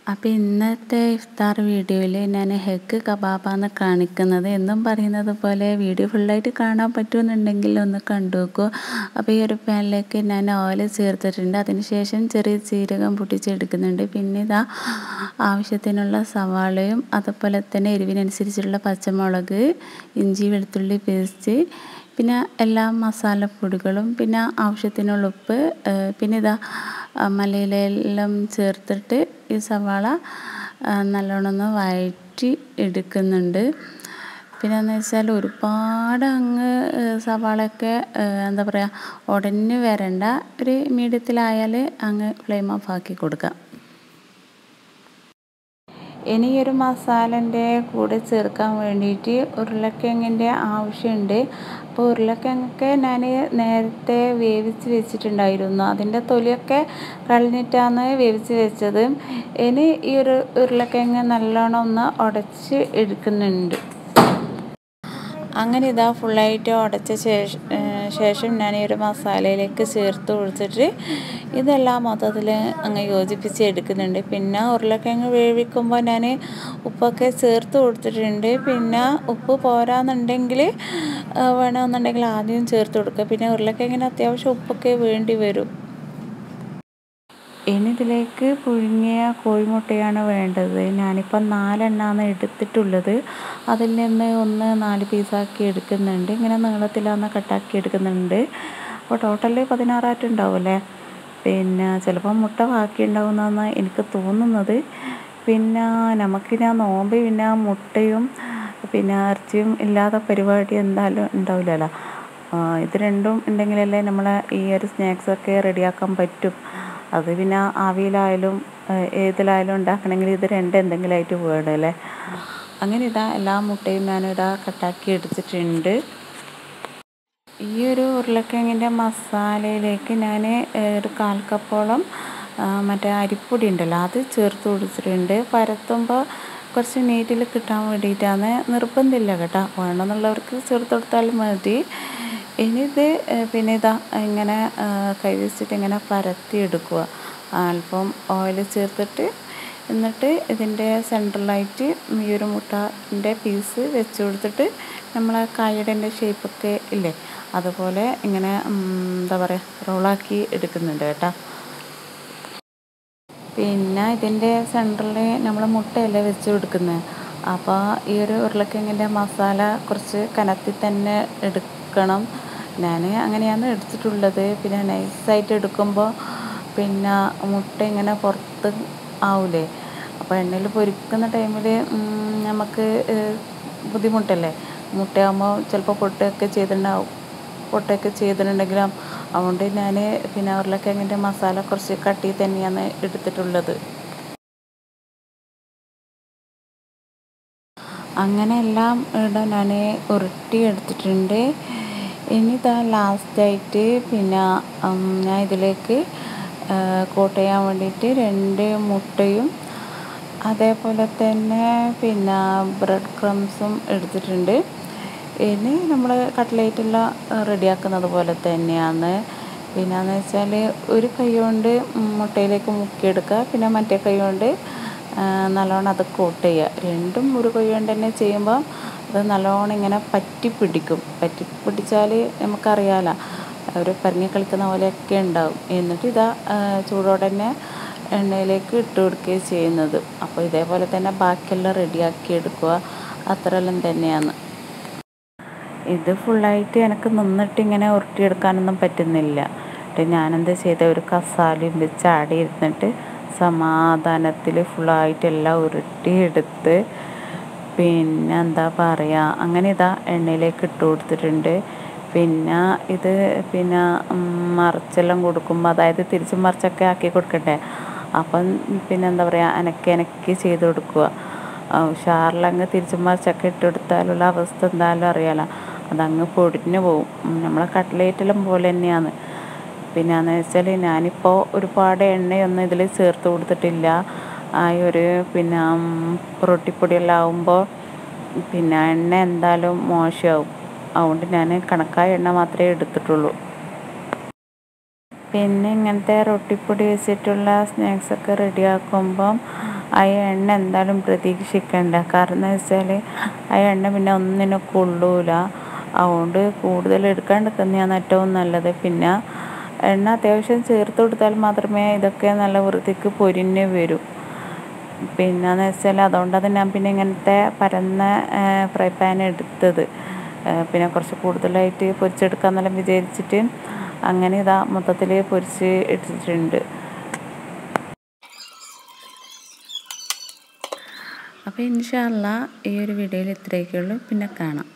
അപ്പോൾ ഇന്നത്തെ ഇഫ്താർ വീഡിയോയിൽ ഞാൻ ഹെഗ് കബാബാണ് കാണിക്കുന്നത് എന്നും പറയുന്നത് പോലെ വീഡിയോ ഫുള്ളായിട്ട് കാണാൻ പറ്റുമെന്നുണ്ടെങ്കിൽ ഒന്ന് കണ്ടു നോക്കൂ അപ്പോൾ ഈ ഒരു പാനിലേക്ക് ഞാൻ ഓയിൽ ചേർത്തിട്ടുണ്ട് അതിനുശേഷം ചെറിയ ജീരകം പൊട്ടിച്ചെടുക്കുന്നുണ്ട് പിന്നെ ഇതാ ആവശ്യത്തിനുള്ള സവാളയും അതുപോലെ തന്നെ എരിവിനനുസരിച്ചുള്ള പച്ചമുളക് ഇഞ്ചി വെളുത്തുള്ളി പേസ്റ്റ് പിന്നെ എല്ലാ മസാലപ്പൊടികളും പിന്നെ ആവശ്യത്തിനുള്ള ഉപ്പ് പിന്നെ ഇതാ മല്ലിയിലെല്ലാം ചേർത്തിട്ട് ഈ സവാള നല്ലോണം ഒന്ന് വഴറ്റി എടുക്കുന്നുണ്ട് പിന്നെ എന്ന് വെച്ചാൽ ഒരുപാട് അങ്ങ് സവാളയൊക്കെ എന്താ പറയുക ഉടഞ്ഞ് വരണ്ട ഒരു മീഡിയത്തിലായാൽ അങ്ങ് ഫ്ലെയിം ഓഫ് ആക്കി കൊടുക്കാം ഇനി ഒരു മസാലൻ്റെ കൂടെ ചേർക്കാൻ വേണ്ടിയിട്ട് ഉരുളക്കിഴങ്ങിൻ്റെ ആവശ്യമുണ്ട് അപ്പോൾ ഉരുളക്കിഴങ്ങൊക്കെ ഞാൻ നേരത്തെ വേവിച്ച് വെച്ചിട്ടുണ്ടായിരുന്നു അതിൻ്റെ തൊലിയൊക്കെ കളഞ്ഞിട്ടാണ് വേവിച്ച് വെച്ചത് ഇനി ഈ ഒരു ഉരുളക്കിഴങ്ങ് നല്ലോണം ഒന്ന് ഉടച്ച് എടുക്കുന്നുണ്ട് അങ്ങനെ ഇതാ ഫുള്ളായിട്ട് ഉടച്ച ശേഷം ശേഷം ഞാൻ ഈ ഒരു മസാലയിലേക്ക് ചേർത്ത് കൊടുത്തിട്ട് ഇതെല്ലാം മൊത്തത്തിൽ അങ്ങ് യോജിപ്പിച്ച് എടുക്കുന്നുണ്ട് പിന്നെ ഉരുളക്കിഴങ്ങ് വേവിക്കുമ്പോൾ ഞാൻ ഉപ്പൊക്കെ ചേർത്ത് കൊടുത്തിട്ടുണ്ട് പിന്നെ ഉപ്പ് പോരാന്നുണ്ടെങ്കിൽ വേണമെന്നുണ്ടെങ്കിൽ ആദ്യം ചേർത്ത് കൊടുക്കുക പിന്നെ ഉരുളക്കിഴങ്ങിന് അത്യാവശ്യം ഉപ്പൊക്കെ വേണ്ടി വരും ഇനി ഇതിലേക്ക് പുഴുങ്ങിയ കോഴിമുട്ടയാണ് വേണ്ടത് ഞാനിപ്പോൾ നാലെണ്ണമാണ് എടുത്തിട്ടുള്ളത് അതിൽ നിന്ന് ഒന്ന് നാല് പീസാക്കി എടുക്കുന്നുണ്ട് ഇങ്ങനെ നീളത്തിലാണ് കട്ടാക്കി എടുക്കുന്നുണ്ട് അപ്പോൾ ടോട്ടല് പതിനാറായിട്ട് ഉണ്ടാവുമല്ലേ പിന്നെ ചിലപ്പോൾ മുട്ട ബാക്കി ഉണ്ടാവുമെന്നാണ് എനിക്ക് തോന്നുന്നത് പിന്നെ നമുക്കിനി ആ നോമ്പ് പിന്നെ മുട്ടയും പിന്നെ ഇറച്ചിയും ഇല്ലാത്ത പരിപാടി എന്തായാലും ഉണ്ടാവില്ലല്ലോ ഇത് രണ്ടും ഉണ്ടെങ്കിലല്ലേ നമ്മളെ ഈ ഒരു സ്നാക്സൊക്കെ റെഡിയാക്കാൻ പറ്റും അത് പിന്നെ ആവിയിലായാലും ഏതിലായാലും ഉണ്ടാക്കണമെങ്കിൽ ഇത് രണ്ട് എന്തെങ്കിലും ആയിട്ട് വേണം അല്ലേ അങ്ങനെ ഇതാ എല്ലാ മുട്ടയും ഞാനിതാ കട്ടാക്കി എടുത്തിട്ടുണ്ട് ഈ ഒരു ഉരുളക്കിഴങ്ങിൻ്റെ മസാലയിലേക്ക് ഞാൻ ഒരു കാൽ കപ്പോളം മറ്റേ അരിപ്പൊടി ഉണ്ടല്ലോ അത് ചേർത്ത് കൊടുത്തിട്ടുണ്ട് പരത്തുമ്പോൾ കുറച്ച് നീറ്റിൽ കിട്ടാൻ വേണ്ടിയിട്ടാണ് നിർബന്ധമില്ല കേട്ടോ വേണമെന്നുള്ളവർക്ക് ചേർത്ത് കൊടുത്താലും മതി ഇനി ഇത് പിന്നെ ഇതാ ഇങ്ങനെ കൈ വെച്ചിട്ട് ഇങ്ങനെ പരത്തി എടുക്കുക അല്പം ഓയിൽ ചേർത്തിട്ട് എന്നിട്ട് ഇതിൻ്റെ സെൻട്രലായിട്ട് ഈ ഒരു മുട്ടൻ്റെ പീസ് വെച്ച് കൊടുത്തിട്ട് നമ്മളെ കായയുടെ ഷേപ്പൊക്കെ ഇല്ലേ അതുപോലെ ഇങ്ങനെ എന്താ പറയുക റോളാക്കി എടുക്കുന്നുണ്ട് കേട്ടോ പിന്നെ ഇതിൻ്റെ സെൻറ്ററിൽ നമ്മൾ മുട്ടയല്ലേ വെച്ച് കൊടുക്കുന്നത് അപ്പോൾ ഈ ഒരു ഉരുളക്കിഴങ്ങിൻ്റെ മസാല കുറച്ച് കനത്തിൽ തന്നെ എടുക്കണം ഞാൻ അങ്ങനെയാണ് എടുത്തിട്ടുള്ളത് പിന്നെ നൈസായിട്ട് എടുക്കുമ്പോൾ പിന്നെ മുട്ട ഇങ്ങനെ പുറത്ത് ആവൂലേ അപ്പോൾ എണ്ണയിൽ പൊരിക്കുന്ന ടൈമിൽ നമുക്ക് ബുദ്ധിമുട്ടല്ലേ മുട്ടയാകുമ്പോൾ ചിലപ്പോൾ പൊട്ടുകയൊക്കെ ചെയ്തിട്ടുണ്ടാവും പൊട്ടുകയൊക്കെ ചെയ്തിട്ടുണ്ടെങ്കിലും അതുകൊണ്ട് ഞാൻ പിന്നെ ഉരുളക്കിഴങ്ങിൻ്റെ മസാല കുറച്ച് കട്ടി തന്നെയാണ് എടുത്തിട്ടുള്ളത് അങ്ങനെ എല്ലാം ഇവിടെ ഞാൻ ഉരുട്ടി എടുത്തിട്ടുണ്ട് ഇനി ഇതാ ലാസ്റ്റായിട്ട് പിന്നെ ഞാൻ ഇതിലേക്ക് കോട്ട് ചെയ്യാൻ വേണ്ടിയിട്ട് രണ്ട് മുട്ടയും അതേപോലെ തന്നെ പിന്നെ ബ്രെഡ് ക്രംസും എടുത്തിട്ടുണ്ട് ഇനി നമ്മൾ കട്ട്ലേറ്റെല്ലാം റെഡിയാക്കുന്നത് പോലെ തന്നെയാണ് പിന്നെയെന്ന് വെച്ചാൽ ഒരു കൈ കൊണ്ട് മുട്ടയിലേക്ക് മുക്കിയെടുക്കുക പിന്നെ മറ്റേ കൈ കൊണ്ട് നല്ലോണം അത് കോട്ട് ചെയ്യുക രണ്ടും ഒരു കൈ കൊണ്ട് തന്നെ ചെയ്യുമ്പോൾ അത് നല്ലോണം ഇങ്ങനെ പറ്റി പിടിക്കും പറ്റി പിടിച്ചാൽ നമുക്കറിയാമല്ലോ ഒരു പരങ്ങി കളിക്കുന്ന പോലെയൊക്കെ ഉണ്ടാവും എന്നിട്ട് ഇതാ ചൂടോടെ തന്നെ എണ്ണയിലേക്ക് ഇട്ട് കൊടുക്കുകയും ചെയ്യുന്നത് അപ്പോൾ ഇതേപോലെ തന്നെ ബാക്കിയെല്ലാം റെഡിയാക്കി എടുക്കുക അത്രയെല്ലാം തന്നെയാണ് ഇത് ഫുള്ളായിട്ട് എനിക്ക് നിന്നിട്ട് ഇങ്ങനെ ഉരുട്ടിയെടുക്കാനൊന്നും പറ്റുന്നില്ല എന്നിട്ട് ഞാനെന്താ ചെയ്ത ഒരു കസാലയും വെച്ച് ആടി ഇരുന്നിട്ട് സമാധാനത്തിൽ ഫുള്ളായിട്ട് എല്ലാം ഉരുട്ടിയെടുത്ത് പിന്നെ എന്താ പറയുക അങ്ങനെ ഇതാ എണ്ണയിലേക്ക് ഇട്ട് കൊടുത്തിട്ടുണ്ട് പിന്നെ ഇത് പിന്നെ മറിച്ചെല്ലാം കൊടുക്കുമ്പോൾ അതായത് തിരിച്ച് മറിച്ചൊക്കെ ആക്കി കൊടുക്കണ്ടേ അപ്പം പിന്നെ എന്താ പറയുക അനക്കി അനക്കി ചെയ്ത് കൊടുക്കുക ഉഷാറിലങ്ങ് തിരിച്ച് മറിച്ചൊക്കെ ഇട്ട് കൊടുത്താലുള്ള അവസ്ഥ എന്തായാലും അറിയാലോ അതങ്ങ് പൊടിഞ്ഞു പോവും നമ്മളെ കട്ട്ലേറ്റെല്ലാം പോലെ തന്നെയാണ് പിന്നെയെന്ന് വെച്ചാൽ ഞാനിപ്പോൾ ഒരുപാട് എണ്ണയൊന്നും ഇതിൽ ചേർത്ത് കൊടുത്തിട്ടില്ല ആ ഒരു പിന്നെ റൊട്ടിപ്പൊടിയെല്ലാം ആകുമ്പോൾ പിന്നെ എണ്ണ എന്തായാലും മോശമാവും അതുകൊണ്ട് ഞാൻ കണക്കായ എണ്ണ മാത്രമേ എടുത്തിട്ടുള്ളൂ പിന്നെ ഇങ്ങനത്തെ റൊട്ടിപ്പൊടി വെച്ചിട്ടുള്ള സ്നാക്സൊക്കെ റെഡിയാക്കുമ്പം ആ എണ്ണ എന്തായാലും പ്രതീക്ഷിക്കണ്ട കാരണം എന്ന് വെച്ചാൽ ആ എണ്ണ പിന്നെ ഒന്നിനും കൊള്ളൂല അതുകൊണ്ട് കൂടുതൽ എടുക്കാണ്ടിരിക്കുന്നതാണ് ഏറ്റവും നല്ലത് പിന്നെ എണ്ണ അത്യാവശ്യം ചേർത്ത് കൊടുത്താൽ മാത്രമേ ഇതൊക്കെ നല്ല വൃത്തിക്ക് പൊരിഞ്ഞ് വരൂ പിന്നെന്ന് വെച്ചാൽ അതുകൊണ്ടാണ് ഞാൻ പിന്നെ ഇങ്ങനത്തെ പരന്ന ഫ്രൈ പാൻ എടുത്തത് പിന്നെ കുറച്ച് കൂടുതലായിട്ട് പൊരിച്ചെടുക്കാമെന്നെല്ലാം വിചാരിച്ചിട്ട് അങ്ങനെ ഇതാ മൊത്തത്തിൽ പൊരിച്ച് എടുത്തിട്ടുണ്ട് അപ്പോൾ ഇൻഷാല്ല ഈ ഒരു വീഡിയോയിൽ ഇത്രയൊക്കെ ഉള്ളൂ പിന്നെ കാണാം